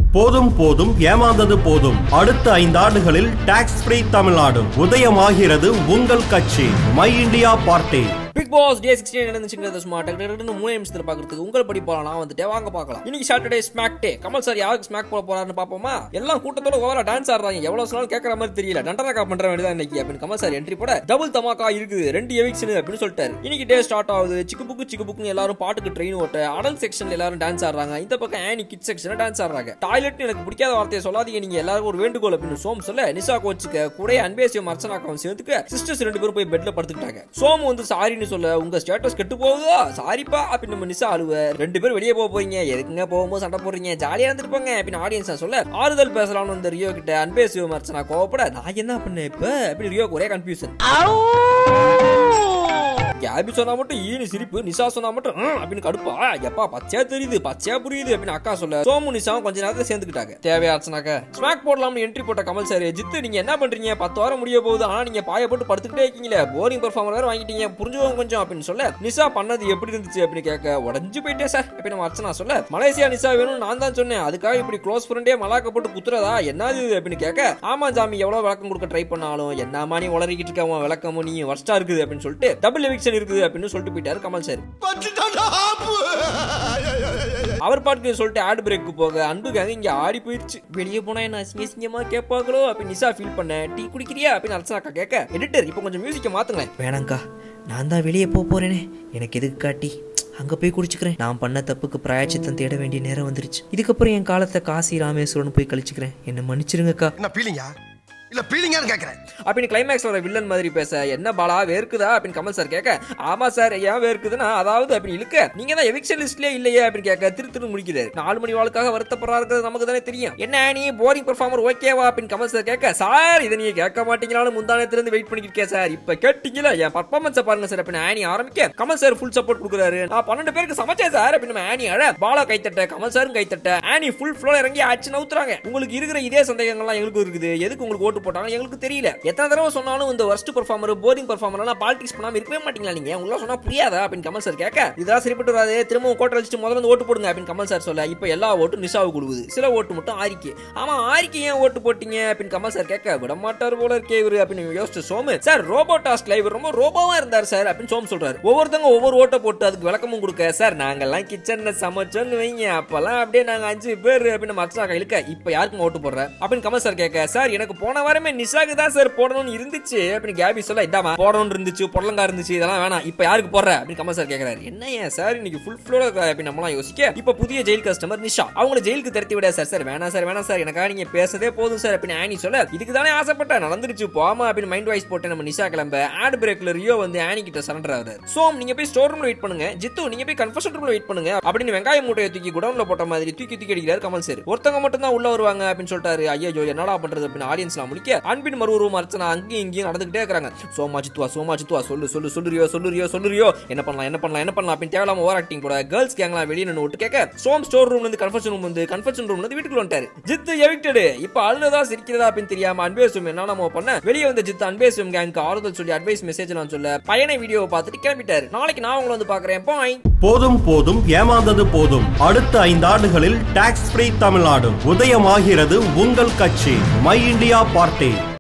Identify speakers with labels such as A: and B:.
A: போதும் போதும் ஏமாந்தது போதும் அடுத்த ஐந்தாண்டுகளில் டாக்ஸ் ஃப்ரீ தமிழ்நாடு உதயமாகிறது உங்கள் கட்சி my India party
B: Bigg Boss day sixteen நடந்துச்சுங்கிறத சும்மா டக்கு டக்குன்னு மூணு நிமிஷத்தில் பார்க்கறதுக்கு உங்கள் படி போகலாம் நான் வந்துட்டேன் வாங்க பார்க்கலாம் இன்னைக்கு Saturday smack day Kamal sir யாருக்கு ஸ்மாக் போட போறாருன்னு பார்ப்போமா எல்லாம் கூட்டத்தோட ஓவரா டான்ஸ் ஆடுறாங்க எவ்வளவு சொன்னாலும் கேட்கற மாதிரி தெரியல டண்டனக்கா பண்ற வேண்டியதான் இன்னைக்கு அப்படின்னு கமல் சார் என்ட்ரி போட டபுள் தமாக்கா இருக்குது ரெண்டு எவிக்ஷன் அப்படின்னு சொல்லிட்டாரு இன்னைக்கு டே ஸ்டார்ட் ஆகுது சிக்கு புக்கு சிக்கு புக்கு எல்லாரும் பாட்டுக்கு ட்ரெயின் ஓட்ட அடல் செக்ஷன்ல எல்லாரும் டான்ஸ் ஆடுறாங்க இந்த பக்கம் ஆனி கிட் செக்ஷன்ல டான்ஸ் ஆடுறாங்க டாய்லெட் எனக்கு பிடிக்காத வார்த்தையை சொல்லாதீங்க நீங்க எல்லாரும் ஒரு வேண்டுகோள் அப்படின்னு சோம் சொல்ல நிஷா கோச்சுக்க கூட அன்பேசியம் அர்ச்சனாக்காவும் சேர்த்துக்க சிஸ்டர்ஸ் ரெண்டு பேரும் போய் பெட்ல படுத்துக்கிட்டாங்க சோம் வந்து சாரின்னு சொல்ல உங்க ஸ்டேட்டஸ் கெட்டு போகுதா சாரிப்பா அப்படின்னு நம்ம நிஷா அழுவ ரெண்டு பேரும் வெளியே போக போறீங்க எதுக்குங்க போகும்போது சண்டை போடுறீங்க ஜாலியா இருந்துட்டு போங்க அப்படின்னு ஆடியன்ஸ் சொல்ல ஆறுதல் பேசலாம்னு வந்த ரியோ கிட்ட அன்பே சிவமர்ச்சனா கோவப்பட நான் என்ன பண்ணேன் இப்ப அப்படி ரியோ ஒரே கன்ஃபியூசன் கேபி சொன்னா மட்டும் ஈனு சிரிப்பு நிஷா சொன்னா மட்டும் "ம்" அப்படின்னு கடுப்பா எப்பா பச்சையா தெரியுது பச்சையா புரியுது அப்படின்னு அக்கா சொல்ல சோமு நிஷாவும் கொஞ்ச நேரத்துல சேர்ந்துக்கிட்டாங்க தேவையா அர்ச்சனாக்க ஸ்மாக் போடலாம்னு என்ட்ரி போட்ட கமல் சார் ஜித்து நீங்க என்ன பண்றீங்க பத்து வாரம் முடிய போகுது ஆனா நீங்க பாய போட்டு படுத்துக்கிட்டே இருக்கீங்களே போரிங் பெர்ஃபார்மர் வேற வாங்கிட்டீங்க புரிஞ்சுக்கோங்க கொஞ்சம் அப்படின்னு சொல்ல நிஷா பண்ணது எப்படி இருந்துச்சு அப்படின்னு கேட்க உடஞ்சு போயிட்டேன் சார் அப்படின்னு நம்ம அர்ச்சனா சொல்ல மலேசியா நிஷா வேணும்னு நான் தான் சொன்னேன் அதுக்காக இப்படி க்ளோஸ் ஃப்ரெண்டே மலாக்க போட்டு குத்துறதா என்னது இது அப்படின்னு கேட்க ஆமா ஜாமி எவ்வளவு விளக்கம் கொடுக்க ட்ரை பண்ணாலும் என்னமா நீ உளறிக்கிட்டு இருக்க உன் விளக்கமும் நீ ஒர்ஸ்டா இருக்குது அப்படின்னு சொல்லிட்டு டபுள் எவிக்ஷன் இருக்குது அப்படின்னு சொல்லிட்டு போயிட்டாரு கமல் சார் அவர் பாட்டுக்கு சொல்லிட்டு ஆட் பிரேக்கு போக அன்புக்காக இங்க ஆடி போயிருச்சு வெளியே போனா என்ன அசிங்க அசிங்கமா கேட்பாங்களோ அப்படின்னு நிஷா ஃபீல் பண்ண டீ குடிக்கிறியா அப்படின்னு அர்ச்சனாக்கா கேட்க எடிட்டர் இப்போ கொஞ்சம் மியூசிக்கை மாத்துங்களேன்
C: வேணாங்க்கா நான் தான் வெளியே போக போறேனே எனக்கு எதுக்கு காட்டி அங்க போய் குடிச்சுக்கிறேன் நான் பண்ண தப்புக்கு பிராயச்சித்தம் தேட வேண்டிய நேரம் வந்துருச்சு இதுக்கப்புறம் என் காலத்தை காசி ராமேஸ்வரன் போய் கழிச்சுக்கிறேன் என்ன மன்னிச்சிருங்கக்கா
D: என்ன பீலிங்கா இல்ல பீலிங்கான்னு கேக்குறேன்
B: அப்படின்னு கிளைமேக்ஸ் வர வில்லன் மாதிரி பேச என்ன பாலா வேர்க்குதா அப்படின்னு கமல் சார் கேட்க ஆமா சார் ஏன் வேர்க்குதுன்னா அதாவது அப்படின்னு இழுக்க நீங்க தான் எவிக்ஷன் லிஸ்ட்லயே இல்லையே அப்படின்னு கேட்க திரு திரு முடிக்கிறாரு நாலு மணி வாழ்க்காக வருத்தப்படுறாரு நமக்கு தானே தெரியும் என்ன நீ போரிங் பெர்ஃபார்மர் ஓகேவா அப்படின்னு கமல் சார் கேட்க சார் இதை நீங்க கேட்க மாட்டீங்களாலும் முந்தானத்துல இருந்து வெயிட் பண்ணிட்டு இருக்கேன் சார் இப்ப கேட்டீங்களா என் பர்ஃபார்மன்ஸ் பாருங்க சார் அப்படின்னு ஆனி ஆரம்பிக்க கமல் சார் ஃபுல் சப்போர்ட் கொடுக்குறாரு நான் பன்னெண்டு பேருக்கு சமைச்சேன் சார் அப்படின்னு நம்ம ஆனி அழ பாலா கைத்தட்ட கமல் சாரும் கைத்தட்ட ஆனி ஃபுல் ஃப்ளோ இறங்கி அடிச்சு நவுத்துறாங்க உங்களுக்கு இருக்கிற இதே சந்தேகங்கள்லாம் எங்களுக்கு இருக்குது எதுக்கு உங்களுக்கு ஓட்டு போட்டாங்க எங்களுக்கு தெரியல எத்தனை தடவை சொன்னாலும் இந்த worst பெர்ஃபார்மர் போரிங் பெர்ஃபார்மர்லாம் பாலிடிக்ஸ் பண்ணாம இருக்கவே மாட்டீங்களா நீங்க உங்களுக்கு சொன்னா புரியாதா அப்படின்னு கமல் சார் கேட்க இதெல்லாம் சரிப்பட்டு வராது திரும்பவும் கோட்டை வச்சுட்டு முதல்ல வந்து ஓட்டு போடுங்க அப்படின்னு கமல் சார் சொல்ல இப்போ எல்லா ஓட்டும் நிஷாவுக்கு கொடுக்குது சில ஓட்டு மட்டும் ஆரிக்கு ஆமா ஆரிக்கு ஏன் ஓட்டு போட்டீங்க அப்படின்னு கமல் சார் கேட்க விட மாட்டார் போல இருக்கே இவரு அப்படின்னு யோசிச்சு சோமு சார் ரோபோ டாஸ்க்ல இவர் ரொம்ப ரோபோவா இருந்தார் சார் அப்படின்னு சோமு சொல்றாரு ஒவ்வொருத்தவங்க ஒவ்வொரு ஓட்டை போட்டு அதுக்கு விளக்கமும் கொடுக்க சார் நாங்கெல்லாம் கிச்சன்ல சமைச்சோன்னு வைங்க அப்பெல்லாம் அப்படியே நாங்க அஞ்சு பேர் அப்படின்னு மச்சா கையிலுக்க இப்ப யாருக்கும் ஓட்டு போடுற அப்படின்னு கமல் சார் கேட்க சார் எனக்கு போன வாரமே நிஷாக்கு தான் சார் போடணும்னு இருந்துச்சு அப்படின்னு கேபி சொல்ல இதாமா போடணும்னு இருந்துச்சு பொடலங்கா இருந்துச்சு இதெல்லாம் வேணாம் இப்ப யாருக்கு போடுற அப்படின்னு கமல் சார் கேட்கறாரு என்ன ஏன் சார் இன்னைக்கு ஃபுல் ஃப்ளோர் அப்படின்னு நம்மளாம் யோசிக்க இப்ப புதிய ஜெயில் கஸ்டமர் நிஷா அவங்கள ஜெயிலுக்கு திரட்டி விட சார் சார் வேணாம் சார் வேணாம் சார் எனக்காக நீங்க பேசதே போதும் சார் அப்படின்னு ஆனி சொல்ல இதுக்கு தானே ஆசைப்பட்டேன் நடந்துருச்சு போமா அப்படின்னு மைண்ட் வாய்ஸ் போட்டு நம்ம நிஷா கிளம்ப ஆட் பிரேக்ல ரியோ வந்து ஆனி கிட்ட சரண்டர் ஆகுறாரு சோம் நீங்க போய் ஸ்டோர் ரூம்ல வெயிட் பண்ணுங்க ஜித்து நீங்க போய் கன்ஃபர்ஷன் ரூம்ல வெயிட் பண்ணுங்க அப்படின்னு வெங்காய மூட்டையை தூக்கி குடவுன்ல போட்ட மாதிரி தூக்கி தூக்கி அடிக்கிறாரு கமல் சார் ஒருத்தவங்க மட்டும் தான் உள்ள வருவாங்க அப்படின்னு சொல்லிட்டாரு ஐயோ என்னடா பண்றது அப்படின்னு ஆடியன்ஸ்லாம் முடிக்க அன்பின் மறுவுருவம் அர்ச்சனா அங்கேயும் இங்கேயும் நடந்துகிட்டே இருக்காங்க சோமா சித்துவா சோமா சித்துவா சொல்லு சொல்லு சொல்லுறியோ சொல்லுறியோ சொல்லுறியோ என்ன பண்ணலாம் என்ன பண்ணலாம் என்ன பண்ணலாம் அப்படின்னு தேவையில்லாம ஓவர் ஆக்டிங் கூட கேர்ள்ஸ் கேங்லாம் வெளியே நின்று விட்டு கேட்க சோம் ஸ்டோர் ரூம்ல இருந்து கன்ஃபர்ஷன் ரூம் வந்து கன்ஃபர்ஷன் ரூம்ல இருந்து வீட்டுக்குள்ள வந்துட்டாரு ஜித்து எவிக்டடு இப்ப அழுதா சிரிக்கிறதா அப்படின்னு தெரியாம அன்பேசும் என்ன நம்ம பண்ண வெளியே வந்த ஜித்து அன்பேசும் கேங்க்கு ஆறுதல் சொல்லி அட்வைஸ் மெசேஜ் நான் சொல்ல பையனை வீடியோவை பார்த்துட்டு கிளம்பிட்டாரு நாளைக்கு நான் உங்களை வந்து பாக்குறேன் பாய்
A: போதும் போதும் ஏமாந்தது போதும் அடுத்த ஐந்தாண்டுகளில் டாக்ஸ் ஃப்ரீ தமிழ்நாடு உதயமாகிறது உங்கள் கட்சி மை இந்தியா பார்ட்டி